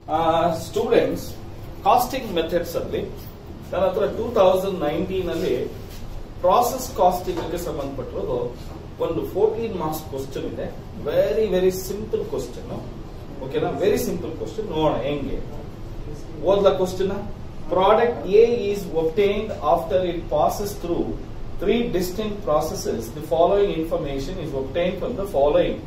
Students casting methods ಅಲ್ಲಿ ನನ್ನ ಹತ್ರ ಟೂ ತೌಸಂಡ್ ನೈನ್ಟೀನ್ ಅಲ್ಲಿ ಪ್ರಾಸೆಸ್ ಕಾಸ್ಟಿಂಗ್ ಗೆ ಸಂಬಂಧಪಟ್ಟಿರೋದು ಒಂದು ಫೋರ್ಟೀನ್ ಮಾರ್ಕ್ಸ್ ಕ್ವಶನ್ ಇದೆ ವೆರಿ ವೆರಿ ಸಿಂಪಲ್ ಕ್ವಶನ್ ಓಕೆನಾ ವೆರಿ ಸಿಂಪಲ್ ಕ್ವಶನ್ ನೋಡೋಣ ಹೆಂಗೆ ಓದ್ಲಾ question product A is obtained after it passes through three distinct processes the following information is obtain from the following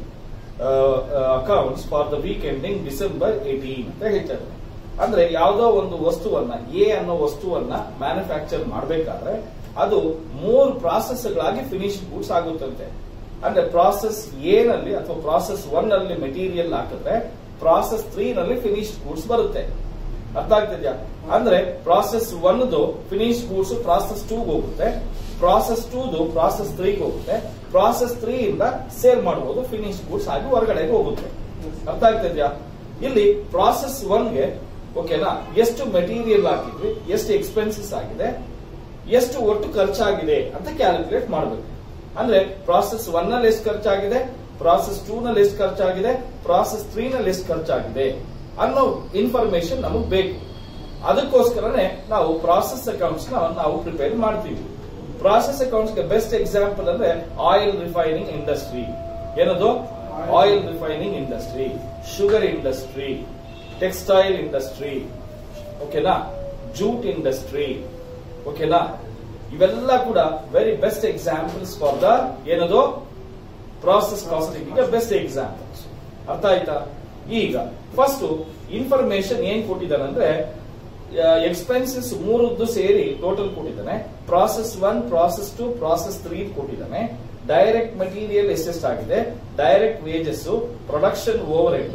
accounts for the week ending December eighteen ಅಂತ ಹೇಳ್ತಾರೆ ಅಂದ್ರೆ ಯಾವುದೋ ಒಂದು ವಸ್ತುವನ್ನ ಎ ಅನ್ನೋ ವಸ್ತುವನ್ನ ಮ್ಯಾನುಫ್ಯಾಕ್ಚರ್ ಮಾಡಬೇಕಾದ್ರೆ ಅದು ಮೂರು ಪ್ರಾಸೆಸ್ಗಳಾಗಿ ಫಿನಿಶ್ ಗೂಡ್ಸ್ ಆಗುತ್ತಂತೆ ಅಂದ್ರೆ ಪ್ರಾಸೆಸ್ ಎ ನಲ್ಲಿ ಅಥವಾ ಪ್ರಾಸೆಸ್ ಒನ್ ನಲ್ಲಿ ಮೆಟೀರಿಯಲ್ ಹಾಕಿದ್ರೆ ಪ್ರಾಸೆಸ್ ತ್ರೀ ನಲ್ಲಿ ಫಿನಿಶ್ ಗೂಡ್ಸ್ ಬರುತ್ತೆ ಅರ್ಥ ಆಗ್ತಿದ್ಯಾ ಅಂದ್ರೆ ಪ್ರಾಸೆಸ್ ಒನ್ದು ಫಿನಿಶ್ ಗೂಡ್ಸ್ ಪ್ರಾಸೆಸ್ ಟೂ ಹೋಗುತ್ತೆ ಪ್ರಾಸೆಸ್ ಟೂದು ಪ್ರಾಸೆಸ್ ತ್ರೀ ಹೋಗುತ್ತೆ ಪ್ರಾಸೆಸ್ ತ್ರೀ ಇಂದ ಸೇಲ್ ಮಾಡಬಹುದು ಫಿನಿಶ್ ಗೂಡ್ಸ್ ಆಗಿ ಹೊರಗಡೆಗೆ ಹೋಗುತ್ತೆ ಅರ್ಥ ಆಗ್ತಿದ್ಯಾ ಇಲ್ಲಿ ಪ್ರಾಸೆಸ್ ಒನ್ಗೆ ಓಕೆನಾ ಎಷ್ಟು ಮೆಟೀರಿಯಲ್ ಹಾಕಿದ್ವಿ ಎಷ್ಟು ಎಕ್ಸ್ಪೆನ್ಸಸ್ ಆಗಿದೆ ಎಷ್ಟು ಒಟ್ಟು ಖರ್ಚಾಗಿದೆ ಅಂತ ಕ್ಯಾಲ್ಕುಲೇಟ್ ಮಾಡಬೇಕು ಅಂದ್ರೆ ಪ್ರಾಸೆಸ್ ಒನ್ ನಲ್ಲಿ ಎಷ್ಟು ಖರ್ಚಾಗಿದೆ ಪ್ರಾಸೆಸ್ ಟೂ ನಲ್ಲಿ ಎಷ್ಟು ಖರ್ಚಾಗಿದೆ ಪ್ರಾಸೆಸ್ ತ್ರೀ ನಲ್ಲಿ ಎಷ್ಟು ಖರ್ಚಾಗಿದೆ ಅನ್ನೋ ಇನ್ಫಾರ್ಮೇಶನ್ ನಮಗ್ ಬೇಕು ಅದಕ್ಕೋಸ್ಕರನೇ ನಾವು ಪ್ರಾಸೆಸ್ ಅಕೌಂಟ್ಸ್ ನಾವು ಪ್ರಿಪೇರ್ ಮಾಡ್ತೀವಿ ಪ್ರಾಸೆಸ್ ಅಕೌಂಟ್ಸ್ ಗೆ ಬೆಸ್ಟ್ ಎಕ್ಸಾಂಪಲ್ ಅಂದ್ರೆ ಆಯಿಲ್ ರಿಫೈನಿಂಗ್ ಇಂಡಸ್ಟ್ರಿ ಏನದು oil refining industry sugar industry textile industry ಓಕೆನಾ ಜೂಟ್ ಇಂಡಸ್ಟ್ರಿ ಓಕೆನಾ ಇವೆಲ್ಲ ಕೂಡ very best examples for the ಏನದು ಪ್ರಾಸೆಸ್ ಕಾಸ್ಟಿಂಗ್ ಬೆಸ್ಟ್ ಎಕ್ಸಾಂಪಲ್ಸ್ ಅರ್ಥ ಆಯ್ತಾ ಈಗ ಫಸ್ಟ್ ಇನ್ಫಾರ್ಮೇಶನ್ ಏನ್ ಕೊಟ್ಟಿದ್ದಾನೆ ಅಂದ್ರೆ ಎಕ್ಸ್ಪೆನ್ಸಸ್ ಮೂರದ್ದು ಸೇರಿ ಟೋಟಲ್ ಕೊಟ್ಟಿದ್ದಾನೆ process one process two process three ಕೊಟ್ಟಿದ್ದಾನೆ ಡೈರೆಕ್ಟ್ ಮೆಟೀರಿಯಲ್ ಎಷ್ಟೆಷ್ಟಾಗಿದೆ direct wages production overhead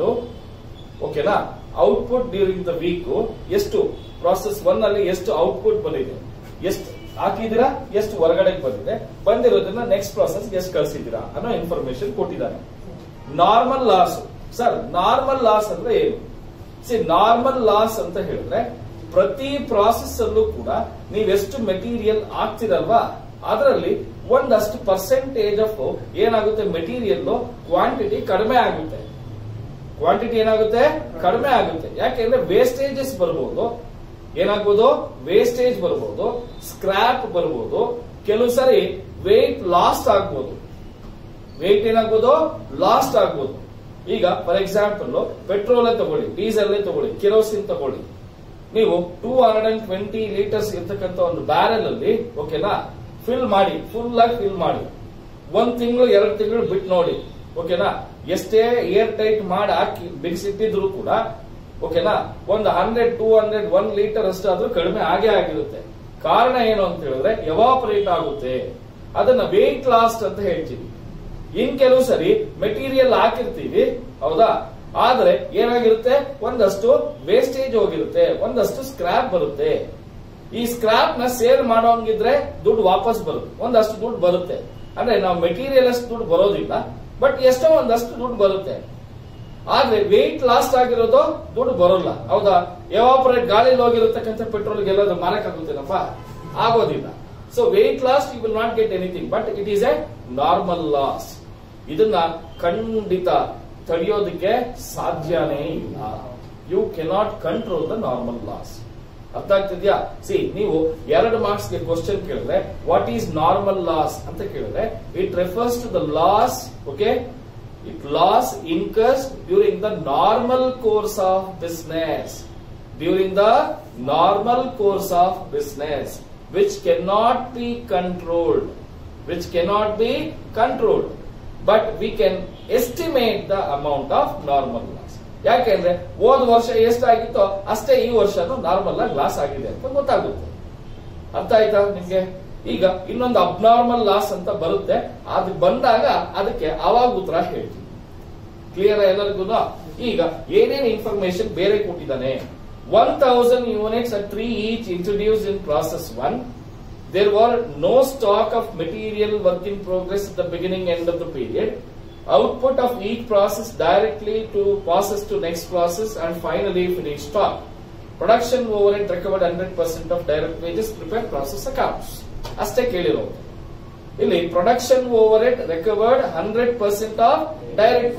ಓಕೆನಾ ಔಟ್ಪುಟ್ ಡ್ಯೂರಿಂಗ್ ದ ವೀಕ್ ಎಷ್ಟು ಪ್ರಾಸೆಸ್ ಒನ್ ಅಲ್ಲಿ ಎಷ್ಟು ಔಟ್ಪುಟ್ ಬಂದಿದೆ ಎಷ್ಟು ಹಾಕಿದಿರಾ ಎಷ್ಟು ಹೊರಗಡೆ ಬಂದಿದೆ ಬಂದಿರೋದನ್ನ ನೆಕ್ಸ್ಟ್ ಪ್ರಾಸೆಸ್ ಎಷ್ಟು ಕಳಿಸಿದ್ದೀರಾ ಅನ್ನೋ ಇನ್ಫಾರ್ಮೇಶನ್ ಕೊಟ್ಟಿದ್ದಾನೆ normal loss sir normal loss ಅಂದ್ರೆ ಏನು ಸಿ ನಾರ್ಮಲ್ ಲಾಸ್ ಅಂತ ಹೇಳಿದ್ರೆ ಪ್ರತಿ ಪ್ರಾಸೆಸ್ ಅಲ್ಲೂ ಕೂಡ ನೀವೆಷ್ಟು ಮೆಟೀರಿಯಲ್ ಹಾಕ್ತಿರಲ್ವಾ ಅದರಲ್ಲಿ ಒಂದಷ್ಟು ಪರ್ಸೆಂಟೇಜ್ ಆಫ್ ಏನಾಗುತ್ತೆ ಮೆಟೀರಿಯಲ್ ಕ್ವಾಂಟಿಟಿ ಕಡಿಮೆ ಆಗುತ್ತೆ ಕ್ವಾಂಟಿಟಿ ಏನಾಗುತ್ತೆ ಕಡಿಮೆ ಆಗುತ್ತೆ ಯಾಕೆಂದ್ರೆ ವೇಸ್ಟೇಜಸ್ ಬರ್ಬೋದು ಏನಾಗ್ಬೋದು ವೇಸ್ಟೇಜ್ ಬರ್ಬೋದು ಸ್ಕ್ರಾಪ್ ಬರ್ಬೋದು ಕೆಲವು ಸರಿ ವೇಟ್ ಲಾಸ್ಟ್ ಆಗ್ಬೋದು ವೇಟ್ ಏನಾಗ್ಬೋದು ಲಾಸ್ಟ್ ಆಗ್ಬೋದು ಈಗ ಫಾರ್ ಎಕ್ಸಾಂಪಲ್ ಪೆಟ್ರೋಲ್ ತಗೊಳ್ಳಿ ಡೀಸೆಲ್ ತಗೊಳ್ಳಿ ಕೆರೋಸಿನ್ ತಗೊಳ್ಳಿ ನೀವು two hundred and twenty litres ಇರ್ತಕ್ಕಂಥ ಒಂದು ಬ್ಯಾರೆಲ್ ಅಲ್ಲಿ ಓಕೆನಾ ಫಿಲ್ ಮಾಡಿ ಫುಲ್ ಆಗಿ ಫಿಲ್ ಮಾಡಿ ಒಂದ್ ತಿಂಗಳು ಎರಡು ತಿಂಗಳು ಬಿಟ್ಟು ನೋಡಿ ಓಕೆನಾ ಎಷ್ಟೇ ಏರ್ ಟೈಟ್ ಮಾಡಿ ಹಾಕಿ ಬಿಡಿಸಿಟ್ಟಿದ್ರು ಕೂಡ ಓಕೆನಾ ಒಂದು hundred two hundred one litre ಅಷ್ಟಾದ್ರೂ ಕಡಿಮೆ ಆಗೇ ಆಗಿರುತ್ತೆ ಕಾರಣ ಏನು ಅಂತ ಹೇಳಿದ್ರೆ ಎವಾಪರೇಟ್ ಆಗುತ್ತೆ ಅದನ್ನ ವೇಟ್ ಲಾಸ್ಟ್ ಅಂತ ಹೇಳ್ತೀವಿ ಇನ್ ಕೆಲವು ಸರಿ ಮೆಟೀರಿಯಲ್ ಹಾಕಿರ್ತೀವಿ ಹೌದಾ ಆದ್ರೆ ಏನಾಗಿರುತ್ತೆ ಒಂದಷ್ಟು ವೇಸ್ಟೇಜ್ ಹೋಗಿರುತ್ತೆ ಒಂದಷ್ಟು ಸ್ಕ್ರಾಪ್ ಬರುತ್ತೆ ಈ ಸ್ಕ್ರಾಪ್ ನ ಸೇಲ್ ಮಾಡೋಂಗಿದ್ರೆ ದುಡ್ಡು ವಾಪಸ್ ಬರುತ್ತೆ ಒಂದಷ್ಟು ದುಡ್ಡು ಬರುತ್ತೆ ಅಂದ್ರೆ ನಾವು ಮೆಟೀರಿಯಲ್ ಅಷ್ಟು ದುಡ್ಡು ಬರೋದಿಲ್ಲ ಬಟ್ ಎಷ್ಟೋ ಒಂದಷ್ಟು ದುಡ್ಡು ಬರುತ್ತೆ ಆದ್ರೆ ವೆಯ್ಟ್ ಲಾಸ್ಟ್ ಆಗಿರೋದು ದುಡ್ಡು ಬರೋಲ್ಲ ಹೌದಾ ಎವಾಪರೇಟ್ ಗಾಳಿಲಿ ಹೋಗಿರತಕ್ಕಂಥ ಪೆಟ್ರೋಲ್ ಗೆಲ್ಲೋದು ಮಾರಕ್ಕಾಗುತ್ತೇನಪ್ಪ ಆಗೋದಿಲ್ಲ so weight lost you will not get anything but it is a normal loss ಇದನ್ನ ಖಂಡಿತ ತಡೆಯೋದಕ್ಕೆ ಸಾಧ್ಯನೇ ಇಲ್ಲ you cannot control the normal loss ಅರ್ಥ ಆಗ್ತಿದ್ಯಾ ಸಿ ನೀವು ಎರಡು ಮಾರ್ಕ್ಸ್ ಗೆ ಕ್ವಶನ್ ಕೇಳಿದ್ರೆ ವಾಟ್ ಈಸ್ ನಾರ್ಮಲ್ ಲಾಸ್ ಅಂತ ಕೇಳಿದ್ರೆ it refers to the loss okay it loss incurs during the normal course of business during the normal course of business which cannot be controlled which cannot be controlled but we can estimate the amount of normal loss ಯಾಕೆಂದ್ರೆ ಹೋದ ವರ್ಷ ಎಷ್ಟಾಗಿತ್ತೋ ಅಷ್ಟೇ ಈ ವರ್ಷನೂ normal ಆಗಿ loss ಆಗಿದೆ ಅಂತ ಗೊತ್ತಾಗುತ್ತೆ ಅರ್ಥ ಆಯ್ತಾ ನಿಮ್ಗೆ ಈಗ ಇನ್ನೊಂದು ಅಬ್ನಾರ್ಮಲ್ ಲಾಸ್ ಅಂತ ಬರುತ್ತೆ ಅದು ಬಂದಾಗ ಅದಕ್ಕೆ ಅವಾಗ ಉತ್ತರ ಹೇಳ್ತೀವಿ ಕ್ಲಿಯರ್ ಎಲ್ಲರಿಗೂ ಈಗ ಏನೇನು ಇನ್ಫಾರ್ಮೇಶನ್ ಬೇರೆ ಕೊಟ್ಟಿದ್ದಾನೆ one thousand units at three each introduce in process one there were no stock of material work in progress at the beginning end of the period output of each process directly to process to next process and finally finished stock production overhead recovered 100% of direct wages prepare process accounts ಅಷ್ಟೇ ಕೇಳಿರೋದು ಇಲ್ಲಿ production overhead recovered hundred percent of direct wages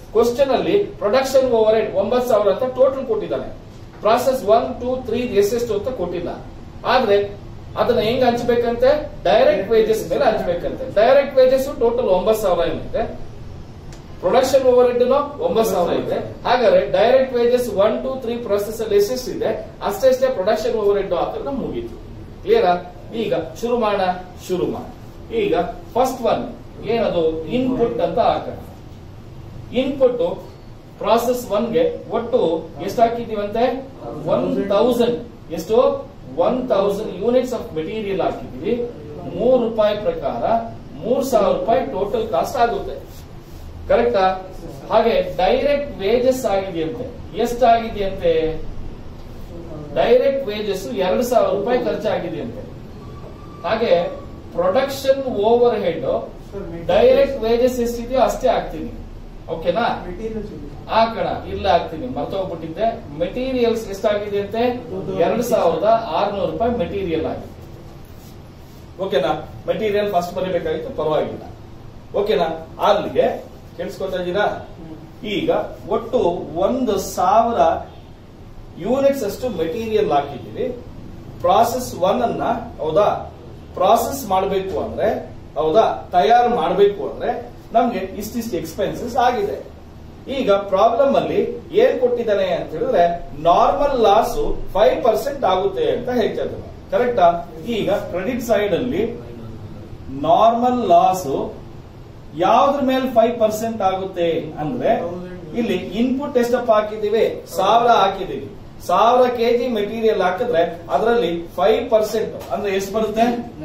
question ಅಲ್ಲಿ production overhead ಒಂಬತ್ತು ಸಾವಿರ ಅಂತ total ಕೊಟ್ಟಿದ್ದಾನೆ process one two three ಎಷ್ಟೆಷ್ಟು ಅಂತ ಕೊಟ್ಟಿಲ್ಲ ಆದ್ರೆ ಅದನ್ನ ಹೆಂಗ್ ಹಂಚ್ಬೇಕಂತೆ ಡೈರೆಕ್ಟ್ ವೇಜಸ್ ಮೇಲೆ ಹಂಚ್ಬೇಕಂತೆ ಡೈರೆಕ್ಟ್ ವೇಜಸ್ ಟೋಟಲ್ ಒಂಬತ್ತು ಸಾವಿರ ಏನಿದೆ ಪ್ರೊಡಕ್ಷನ್ ಓವರ್ ಹೆಡ್ ಒಂಬತ್ತು ಸಾವಿರ ಇದೆ ಹಾಗಾದ್ರೆ direct wages one two three process ಅಲ್ಲಿ ಎಷ್ಟೆಷ್ಟು ಇದೆ ಅಷ್ಟೆಷ್ಟೇ ಪ್ರೊಡಕ್ಷನ್ ಓವರ್ ಹೆಡ್ ಹಾಕಿದ್ರೆ ಮುಗೀತು ಕ್ಲಿಯರಾ ಈಗ ಶುರು ಮಾಡ ಶುರು ಮಾಡ ಈಗ ಫಸ್ಟ್ ಒನ್ ಏನದು ಇನ್ಪುಟ್ ಅಂತ ಹಾಕೋಣ ಇನ್ಪುಟ್ ಪ್ರಾಸೆಸ್ ಒನ್ಗೆ ಒಟ್ಟು ಎಷ್ಟು ಹಾಕಿದೀವಂತೆ ಒನ್ ತೌಸಂಡ್ ಎಷ್ಟು one thousand units of material ಹಾಕಿದೀವಿ ಮೂರು ರೂಪಾಯಿ ಪ್ರಕಾರ ಮೂರ್ ಸಾವಿರ ರೂಪಾಯಿ ಟೋಟಲ್ ಕಾಸ್ಟ್ ಆಗುತ್ತೆ ಕರೆಕ್ಟಾ ಹಾಗೆ ಡೈರೆಕ್ಟ್ ವೇಜಸ್ ಆಗಿದೆಯಂತೆ ಎಷ್ಟಾಗಿದೆಯಂತೆ ಡೈರೆಕ್ಟ್ ವೇಜಸ್ ಎರಡು ಸಾವಿರ ರೂಪಾಯಿ ಖರ್ಚಾಗಿದೆಯಂತೆ ಹಾಗೆ production overhead direct wages ಎಷ್ಟಿದೆಯೋ ಅಷ್ಟೇ ಹಾಕ್ತೀನಿ ಓಕೆನಾ ಹಾಕೋಣ ಇಲ್ಲ ಹಾಕ್ತೀನಿ ಮರ್ತೋಗ್ಬಿಟ್ಟಿದ್ದೆ ಮೆಟೀರಿಯಲ್ಸ್ ಎಷ್ಟಾಗಿದೆ ಅಂತೆ ಎರಡು ಸಾವಿರದ ಆರ್ನೂರು ರೂಪಾಯಿ ಮೆಟೀರಿಯಲ್ ಆಗಿದೆ ಓಕೆನಾ ಮೆಟೀರಿಯಲ್ ಫಸ್ಟ್ ಬರೀಬೇಕಾಗಿತ್ತು ಪರವಾಗಿಲ್ಲ ಓಕೆನಾ ಅಲ್ಲಿಗೆ ಕೇಳಿಸ್ಕೊತಾ ಇದ್ದೀರಾ ಈಗ ಒಟ್ಟು ಒಂದು ಸಾವಿರ ಯೂನಿಟ್ಸ್ ಅಷ್ಟು ಮೆಟೀರಿಯಲ್ ಹಾಕಿದ್ದೀವಿ ಪ್ರಾಸೆಸ್ ಒನ್ ಅನ್ನ ಹೌದಾ ಪ್ರಾಸೆಸ್ ಮಾಡಬೇಕು ಅಂದ್ರೆ ಹೌದಾ ತಯಾರು ಮಾಡಬೇಕು ಅಂದ್ರೆ ನಮ್ಗೆ ಇಷ್ಟಿಷ್ಟು ಎಕ್ಸ್ಪೆನ್ಸಸ್ ಆಗಿದೆ ಈಗ ಪ್ರಾಬ್ಲಮ್ ಅಲ್ಲಿ ಏನ್ ಕೊಟ್ಟಿದ್ದಾನೆ ಅಂತ ಹೇಳಿದ್ರೆ ನಾರ್ಮಲ್ ಲಾಸ್ ಫೈವ್ ಪರ್ಸೆಂಟ್ ಆಗುತ್ತೆ ಅಂತ ಹೇಳ್ತಾ ಇದ್ದಾನೆ ಕರೆಕ್ಟಾ ಈಗ ಕ್ರೆಡಿಟ್ ಸೈಡ್ ಅಲ್ಲಿ ನಾರ್ಮಲ್ ಲಾಸ್ ಯಾವ್ದ್ರ ಮೇಲೆ ಫೈವ್ ಪರ್ಸೆಂಟ್ ಆಗುತ್ತೆ ಅಂದ್ರೆ ಇಲ್ಲಿ ಇನ್ಪುಟ್ ಎಷ್ಟಪ್ಪ ಹಾಕಿದೀವಿ ಸಾವಿರ ಹಾಕಿದೀವಿ ಸಾವಿರ ಕೆಜಿ ಮೆಟೀರಿಯಲ್ ಹಾಕಿದ್ರೆ ಅದರಲ್ಲಿ ಫೈವ್ ಪರ್ಸೆಂಟ್ ಅಂದ್ರೆ ಎಷ್ಟು ಬರುತ್ತೆ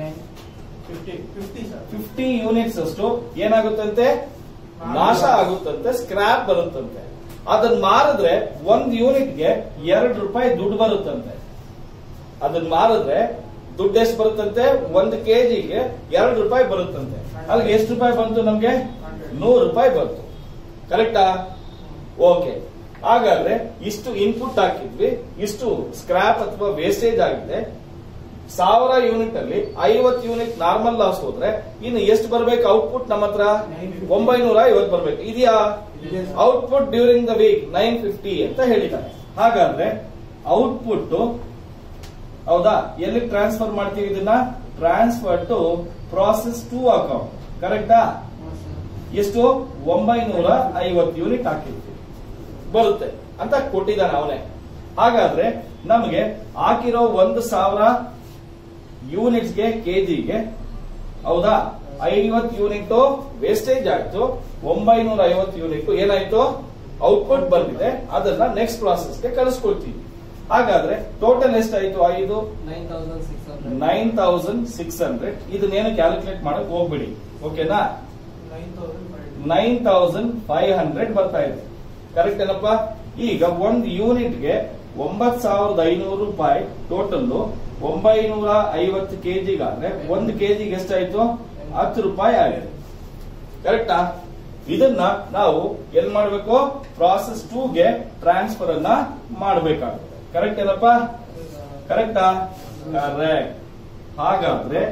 ಫಿಫ್ಟಿ ಯೂನಿಟ್ಸ್ ಅಷ್ಟು ಏನಾಗುತ್ತಂತೆ ನಾಶ ಆಗುತ್ತಂತೆ ಸ್ಕ್ರಾಪ್ ಬರುತ್ತಂತೆ ಅದನ್ನ ಮಾರಿದ್ರೆ ಒಂದ್ ಯೂನಿಟ್ಗೆ ಎರಡು ರೂಪಾಯಿ ದುಡ್ಡು ಬರುತ್ತಂತೆ ಅದನ್ನ ಮಾರಿದ್ರೆ ದುಡ್ಡು ಎಷ್ಟು ಬರುತ್ತಂತೆ ಒಂದು ಕೆಜಿಗೆ ಎರಡು ರೂಪಾಯಿ ಬರುತ್ತಂತೆ ಅಲ್ಲಿಗೆ ಎಷ್ಟು ರೂಪಾಯಿ ಬಂತು ನಮ್ಗೆ ನೂರು ರೂಪಾಯಿ ಬಂತು ಕರೆಕ್ಟಾ ಓಕೆ ಹಾಗಾದ್ರೆ ಇಷ್ಟು ಇನ್ಪುಟ್ ಹಾಕಿದ್ವಿ ಇಷ್ಟು ಸ್ಕ್ರಾಪ್ ಅಥವಾ ವೇಸ್ಟೇಜ್ ಆಗಿದೆ ಸಾವಿರ ಯೂನಿಟ್ ಅಲ್ಲಿ ಐವತ್ತು ಯೂನಿಟ್ ನಾರ್ಮಲ್ ಲಾಸ್ ಹೋದ್ರೆ ಇನ್ನು ಎಷ್ಟು ಬರ್ಬೇಕು ಔಟ್ಪುಟ್ ನಮ್ಮ ಹತ್ರ ಒಂಬೈನೂರ ಐವತ್ತು ಬರ್ಬೇಕು ಇದೆಯಾ output during the week nine fifty ಅಂತ ಹೇಳಿದ್ದಾರೆ ಹಾಗಾದ್ರೆ ಔಟ್ಪುಟ್ ಹೌದಾ ಎಲ್ಲಿ ಟ್ರಾನ್ಸ್ಫರ್ ಮಾಡ್ತೀವಿ ಇದನ್ನ transfer to process two account ಕರೆಕ್ಟಾ ಎಷ್ಟು ಒಂಬೈನೂರ ಐವತ್ತು ಯೂನಿಟ್ ಹಾಕಿರ್ತೀವಿ ಬರುತ್ತೆ ಅಂತ ಕೊಟ್ಟಿದ್ದಾನೆ ಅವನೇ ಹಾಗಾದ್ರೆ ನಮಗೆ ಹಾಕಿರೋ ಒಂದು ಸಾವಿರ ಯೂನಿಟ್ಸ್ಗೆ ಕೆಜಿಗೆ ಹೌದಾ ಐವತ್ತು ಯೂನಿಟ್ ವೇಸ್ಟೇಜ್ ಆಯ್ತು ಒಂಬೈನೂರ ಐವತ್ತು ಯೂನಿಟ್ ಏನಾಯ್ತು ಔಟ್ಪುಟ್ ಬಂದಿದೆ ಅದನ್ನ ನೆಕ್ಸ್ಟ್ ಪ್ರಾಸೆಸ್ಗೆ ಕಳಿಸ್ಕೊಳ್ತೀವಿ ಹಾಗಾದ್ರೆ ಟೋಟಲ್ ಎಷ್ಟಾಯ್ತು ಐದು nine thousand six hundred nine thousand six hundred ಇದನ್ನೇನು ಕ್ಯಾಲ್ಕುಲೇಟ್ ಮಾಡಕ್ ಹೋಗ್ಬಿಡಿ ಓಕೆನಾ ನೈನ್ ತೌಸಂಡ್ ಫೈವ್ ಹಂಡ್ರೆಡ್ ಬರ್ತಾ ಇದೆ ಕರೆಕ್ಟ್ ಏನಪ್ಪ ಈಗ ಒಂದು ಯೂನಿಟ್ಗೆ ಒಂಬತ್ ಸಾವಿರದ ಐನೂರು ರೂಪಾಯಿ ಟೋಟಲ್ ಒಂಬೈನೂರ ಐವತ್ತು ಕೆಜಿಗಾದ್ರೆ ಒಂದು ಕೆಜಿಗೆ ಎಷ್ಟಾಯ್ತು ಹತ್ತು ರೂಪಾಯಿ ಆಗಿದೆ ಕರೆಕ್ಟಾ ಇದನ್ನ ನಾವು ಎಲ್ ಮಾಡಬೇಕು ಪ್ರಾಸೆಸ್ ಟೂಗೆ ಟ್ರಾನ್ಸ್ಫರ್ ಅನ್ನ ಮಾಡಬೇಕಾಗುತ್ತೆ ಕರೆಕ್ಟ್ ಏನಪ್ಪ ಕರೆಕ್ಟಾ ಕರೆಕ್ಟ್ ಹಾಗಾದ್ರೆ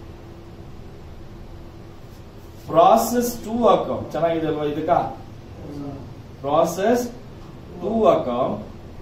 ಪ್ರಾಸೆಸ್ ಟೂ ಅಕೌಂಟ್ ಚೆನ್ನಾಗಿದೆ ಅಲ್ವಾ ಇದಕ್ಕ ಪ್ರಾಸೆಸ್ ಟೂ ಅಕೌಂಟ್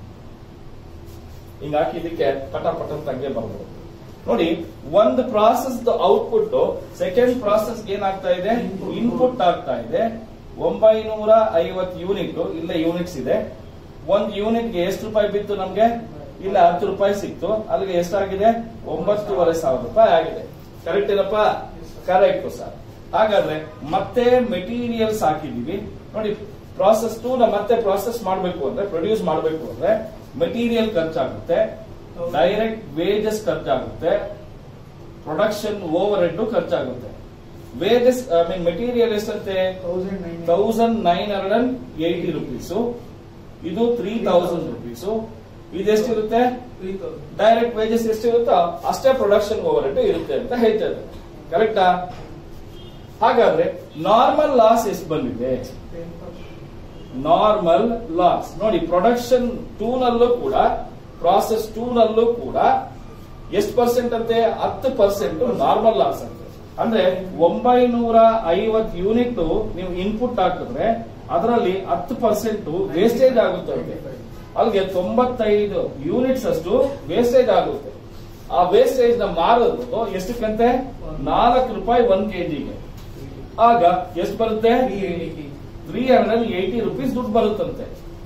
ಹಿಂಗ ಹಾಕಿದಕ್ಕೆ ಪಟ ಪಟ ಅಂತ ಹಂಗೆ ಬರ್ಬೋದು ನೋಡಿ ಒಂದು ಪ್ರಾಸೆಸ್ ಔಟ್ಪುಟ್ ಸೆಕೆಂಡ್ ಪ್ರಾಸೆಸ್ ಏನಾಗ್ತಾ ಇದೆ ಇನ್ಪುಟ್ ಆಗ್ತಾ ಇದೆ ಒಂಬೈನೂರ ಐವತ್ತು ಯೂನಿಟ್ ಇಲ್ಲ ಯೂನಿಟ್ಸ್ ಇದೆ ಒಂದು ಯೂನಿಟ್ಗೆ ಎಷ್ಟು ರೂಪಾಯಿ ಬಿತ್ತು ನಮ್ಗೆ ಇಲ್ಲ ಹತ್ತು ರೂಪಾಯಿ ಸಿಕ್ತು ಅಲ್ಲಿಗೆ ಎಷ್ಟಾಗಿದೆ ಒಂಬತ್ತೂವರೆ ಸಾವಿರ ರೂಪಾಯಿ ಆಗಿದೆ ಕರೆಕ್ಟ್ ಏನಪ್ಪ ಕರೆಕ್ಟ್ ಸರ್ ಹಾಗಾದ್ರೆ ಮತ್ತೆ ಮೆಟೀರಿಯಲ್ಸ್ ಹಾಕಿದೀವಿ ನೋಡಿ ಪ್ರಾಸೆಸ್ ಟೂ ನ ಮತ್ತೆ ಪ್ರಾಸೆಸ್ ಮಾಡಬೇಕು ಅಂದ್ರೆ ಪ್ರೊಡ್ಯೂಸ್ ಮಾಡಬೇಕು ಅಂದ್ರೆ ಮೆಟೀರಿಯಲ್ ಖರ್ಚಾಗುತ್ತೆ ಡೈರೆಕ್ಟ್ ವೇಜಸ್ ಖರ್ಚಾಗುತ್ತೆ ಪ್ರೊಡಕ್ಷನ್ ಓವರ್ ಹೆಡ್ ಖರ್ಚಾಗುತ್ತೆ ವೇಜಸ್ ಐ ಮೀನ್ ಮೆಟೀರಿಯಲ್ ಎಷ್ಟಂತೆ thousand nine hundred and eighty rupees ಇದು ತ್ರೀ ತೌಸಂಡ್ ರುಪೀಸು ಇದೆಷ್ಟಿರುತ್ತೆ ಡೈರೆಕ್ಟ್ ವೇಜಸ್ ಎಷ್ಟಿರುತ್ತೋ ಅಷ್ಟೇ ಪ್ರೊಡಕ್ಷನ್ ಓವರ್ ಹೆಡ್ ಇರುತ್ತೆ ಅಂತ ಹೇಳ್ತಾ ಇದ್ದಾರೆ ಕರೆಕ್ಟಾ ಹಾಗಾದ್ರೆ ನಾರ್ಮಲ್ ಲಾಸ್ ಎಷ್ಟು ಬಂದಿದೆ ನಾರ್ಮಲ್ ಲಾಸ್ ನೋಡಿ ಪ್ರೊಡಕ್ಷನ್ ಟೂ ನಲ್ಲೂ ಕೂಡ ಪ್ರಾಸೆಸ್ ಟೂ ನಲ್ಲೂ ಕೂಡ ಎಷ್ಟು ಪರ್ಸೆಂಟ್ ಅಂತೆ ಹತ್ತು ಪರ್ಸೆಂಟ್ ನಾರ್ಮಲ್ ಲಾಸ್ ಅಂತೆ ಅಂದ್ರೆ ಒಂಬೈನೂರ ಐವತ್ ಯೂನಿಟ್ ನೀವು ಇನ್ಪುಟ್ ಹಾಕಿದ್ರೆ ಅದರಲ್ಲಿ ಹತ್ತು ಪರ್ಸೆಂಟ್ ವೇಸ್ಟೇಜ್ ಆಗುತ್ತೆ ಅಲ್ಲಿಗೆ ತೊಂಬತ್ತೈದು ಯೂನಿಟ್ಸ್ ಅಷ್ಟು ವೇಸ್ಟೇಜ್ ಆಗುತ್ತೆ ಆ ವೇಸ್ಟೇಜ್ ನ ಮಾರೋದು ಎಷ್ಟಕ್ಕಂತೆ ನಾಲ್ಕು ರೂಪಾಯಿ ಒಂದ್ ಕೆಜಿಗೆ ಆಗ ಎಷ್ಟು ಬರುತ್ತೆ ತ್ರೀ ಹಂಡ್ರೆಡ್ ಏಯ್ಟಿ ರುಪೀಸ್ ದುಡ್ಡು ಬರುತ್ತಂತೆ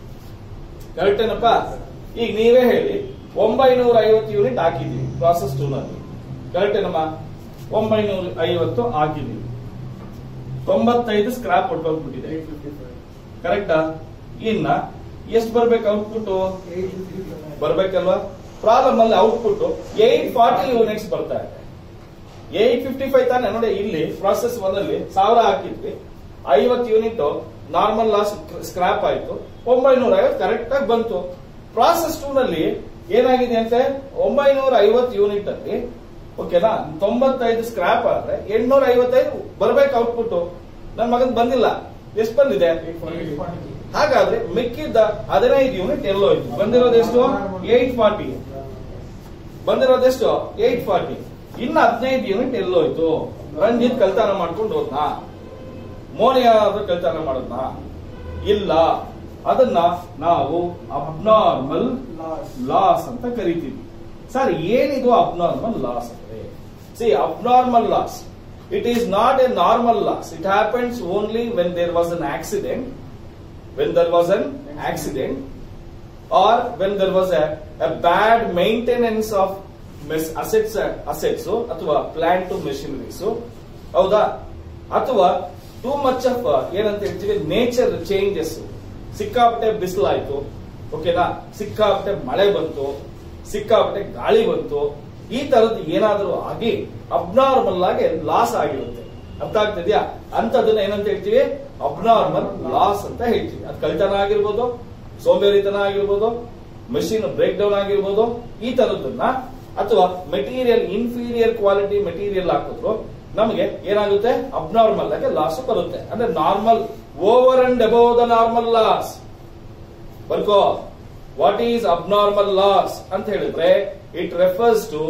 ಕರೆಕ್ಟ್ ಏನಪ್ಪ ಈಗ ನೀವೇ ಹೇಳಿ ಒಂಬೈನೂರ ಐವತ್ತು ಯೂನಿಟ್ ಹಾಕಿದೀವಿ ಪ್ರಾಸೆಸ್ ಟೂ ನಲ್ಲಿ ಕರೆಕ್ಟ್ ಏನಮ್ಮ ಒಂಬೈನೂರ ಐವತ್ತು ಹಾಕಿದೀವಿ ತೊಂಬತ್ತೈದು ಸ್ಕ್ರಾಪ್ ಹೊಟ್ಟೋಗ್ಬಿಟ್ಟಿದೆ ಕರೆಕ್ಟಾ ಇನ್ನ ಎಷ್ಟು ಬರ್ಬೇಕು ಔಟ್ಪುಟ್ ಬರ್ಬೇಕಲ್ವಾ ಪ್ರಾಬ್ಲಮ್ ಅಲ್ಲಿ ಔಟ್ಪುಟ್ ಏಟ್ ಫಾರ್ಟಿ ಯೂನಿಟ್ಸ್ ಬರ್ತಾ ಇದೆ ಏಟ್ ಫಿಫ್ಟಿ ಫೈವ್ ತಾನೆ ನೋಡಿ ಇಲ್ಲಿ ಪ್ರಾಸೆಸ್ ಒನ್ ಅಲ್ಲಿ ಸಾವಿರ ಹಾಕಿದ್ವಿ ಐವತ್ತು ಯೂನಿಟ್ ನಾರ್ಮಲ್ ಲಾಸ್ ಸ್ಕ್ರಾಪ್ ಆಯ್ತು ಒಂಬೈನೂರ ಐವತ್ತು ಕರೆಕ್ಟ್ ಆಗಿ ಬಂತು ಪ್ರಾಸೆಸ್ ಟೂ ನಲ್ಲಿ ಏನಾಗಿದೆ ಅಂತೆ ಒಂಬೈನೂರ ಐವತ್ತು ಯೂನಿಟ್ ಅಲ್ಲಿ ಓಕೆನಾ ತೊಂಬತ್ತೈದು ಸ್ಕ್ರಾಪ್ ಆದ್ರೆ ಎಂಟ್ನೂರ ಐವತ್ತೈದು ಬರ್ಬೇಕು ಔಟ್ಪುಟ್ ನನ್ನ ಮಗನ್ ಬಂದಿಲ್ಲ ಎಷ್ಟು ಬಂದಿದೆ ಹಾಗಾದ್ರೆ ಮಿಕ್ಕಿದ್ದ ಹದಿನೈದು ಯೂನಿಟ್ ಎಲ್ಲೋಯ್ತು ಬಂದಿರೋದು ಎಷ್ಟು ಏಟ್ ಫಾರ್ಟಿ ಬಂದಿರೋದೆಷ್ಟು ಏಟ್ ಫಾರ್ಟಿ ಇನ್ನು ಹದಿನೈದು ಯೂನಿಟ್ ಎಲ್ಲೋಯ್ತು ರಂಜಿತ್ ಕಲ್ತಾನ ಮಾಡ್ಕೊಂಡು ಹೋದ್ನಾ ಮೋನಿಯಾ ಆದ್ರೂ ಕಲ್ತಾನ ಮಾಡೋದ್ನ ಇಲ್ಲ ಅದನ್ನ ನಾವು ಅಬ್ನಾರ್ಮಲ್ ಲಾಸ್ ಅಂತ ಕರಿತೀವಿ ಸರ್ ಏನಿದು ಅಬ್ನಾರ್ಮಲ್ ಲಾಸ್ ಅಂದ್ರೆ see abnormal loss it is not a normal loss it happens only when there was an accident when there was an accident or when there was a, a bad maintenance of mes- assets assets ಅಥವಾ plant to machineries ಹೌದಾ ಅಥವಾ too much of ಏನಂತ ಹೇಳ್ತೀವಿ nature changes ಸಿಕ್ಕಾಪಟ್ಟೆ ಬಿಸಿಲಾಯ್ತು ಓಕೆನಾ ಸಿಕ್ಕಾಪಟ್ಟೆ ಮಳೆ ಬಂತು ಸಿಕ್ಕಾಪಟ್ಟೆ ಗಾಳಿ ಬಂತು ಈ ತರದ್ದು ಏನಾದರೂ ಆಗಿ ಅಬ್ನಾರ್ಮಲ್ ಆಗಿ ಲಾಸ್ ಆಗಿರುತ್ತೆ ಅರ್ಥ ಆಗ್ತಿದ್ಯಾ ಅಂತದನ್ನ ಏನಂತ ಹೇಳ್ತೀವಿ ಅಬ್ನಾರ್ಮಲ್ ಲಾಸ್ ಅಂತ ಹೇಳ್ತೀವಿ ಅದು ಕಳ್ತನ ಆಗಿರ್ಬೋದು ಸೋಂಬೇರಿತನ ಆಗಿರ್ಬೋದು ಮಷೀನ್ ಬ್ರೇಕ್ ಡೌನ್ ಆಗಿರ್ಬೋದು ಈ ತರದನ್ನ ಅಥವಾ ಮೆಟೀರಿಯಲ್ ಇನ್ಫೀರಿಯರ್ ಕ್ವಾಲಿಟಿ ಮೆಟೀರಿಯಲ್ ಹಾಕಿದ್ರು ನಮಗೆ ಏನಾಗುತ್ತೆ ಅಬ್ನಾರ್ಮಲ್ ಆಗಿ ಲಾಸ್ ಬರುತ್ತೆ ಅಂದ್ರೆ normal over and above the normal loss ಬರ್ಕೋ ವಾಟ್ ಈಸ್ ಅಬ್ನಾರ್ಮಲ್ ಲಾಸ್ ಅಂತ ಹೇಳಿದ್ರೆ it refers to